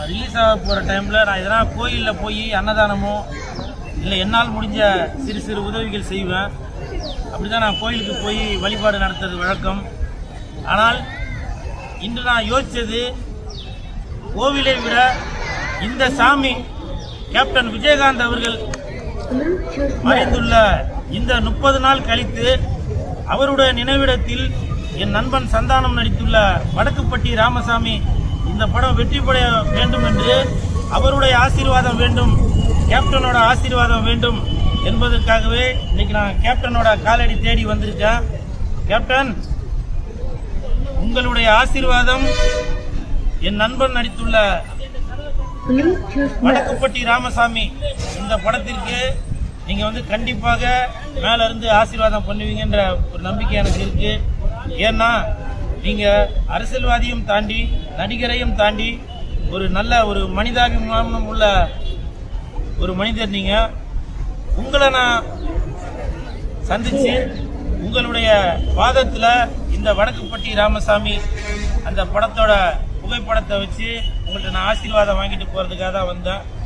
release ஆக போகிற டைமில் நான் எதனா கோயிலில் போய் அன்னதானமோ இல்லை என்னால் முடிஞ்ச சிறு சிறு உதவிகள் செய்வேன் அப்படி தான் நான் கோயிலுக்கு போய் வழிபாடு நடத்துறது வழக்கம் ஆனால் இன்று நான் யோசித்தது கோவிலை விட இந்த சாமி கேப்டன் விஜயகாந்த் அவர்கள் மறைந்துள்ள இந்த முப்பது நாள் கழித்து அவருடைய நினைவிடத்தில் என் நண்பன் சந்தானம் நடித்துள்ள வடக்குப்பட்டி ராமசாமி இந்த படம் வெற்றி பெற வேண்டும் என்று அவருடைய ஆசீர்வாதம் வேண்டும் கேப்டனோட ஆசீர்வாதம் வேண்டும் என்பதற்காகவே இன்னைக்கு நான் கேப்டனோட காலடி தேடி வந்திருக்கேன் கேப்டன் உங்களுடைய ஆசீர்வாதம் என் நண்பன் நடித்துள்ள வடக்குப்பட்டி ராமசாமி இந்த படத்திற்கு நீங்க வந்து கண்டிப்பாக மேல இருந்து ஆசீர்வாதம் பண்ணுவீங்கன்ற ஒரு நம்பிக்கை எனக்கு இருக்கு ஏன்னா நீங்க அரசியல்வாதியும் தாண்டி நடிகரையும் தாண்டி ஒரு நல்ல ஒரு மனிதாபிமானம் உள்ள ஒரு மனிதர் நீங்க உங்களை நான் சந்திச்சு உங்களுடைய வாதத்துல இந்த வடக்குப்பட்டி ராமசாமி அந்த படத்தோட புகைப்படத்தை வச்சு உங்கள்ட்ட நான் ஆசீர்வாதம் வாங்கிட்டு போறதுக்காக தான் வந்தேன்